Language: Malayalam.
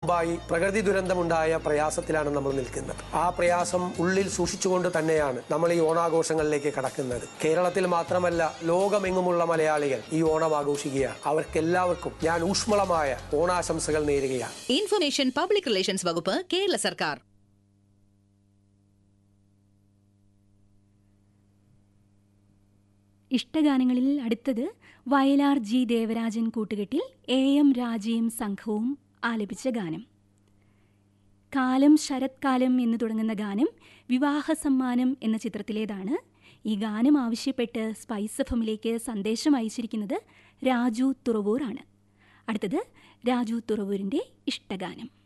മുമ്പായി പ്രകൃതി ദുരന്തമുണ്ടായ പ്രയാസത്തിലാണ് നമ്മൾ നിൽക്കുന്നത് ആ പ്രയാസം ഉള്ളിൽ സൂക്ഷിച്ചുകൊണ്ട് തന്നെയാണ് നമ്മൾ ഈ ഓണാഘോഷങ്ങളിലേക്ക് കടക്കുന്നത് കേരളത്തിൽ മാത്രമല്ല ലോകമെങ്ങുമുള്ള മലയാളികൾ ഈ ഓണം ആഘോഷിക്കുകയാണ് അവർക്കെല്ലാവർക്കും ഞാൻ ഊഷ്മളമായ ഓണാശംസകൾ നേരുകയാണ് ഇൻഫർമേഷൻ പബ്ലിക് റിലേഷൻസ് വകുപ്പ് കേരള സർക്കാർ ഇഷ്ടഗാനങ്ങളിൽ അടുത്തത് വയലാർ ജി ദേവരാജൻ കൂട്ടുകെട്ടിൽ എ എം രാജയും സംഘവും ആലപിച്ച ഗാനം കാലം ശരത്കാലം എന്ന് തുടങ്ങുന്ന ഗാനം വിവാഹ സമ്മാനം എന്ന ചിത്രത്തിലേതാണ് ഈ ഗാനം ആവശ്യപ്പെട്ട് സ്പൈസ് എഫമിലേക്ക് സന്ദേശം അയച്ചിരിക്കുന്നത് രാജു തുറവൂർ ആണ് അടുത്തത് രാജു തുറവൂരിൻ്റെ ഇഷ്ടഗാനം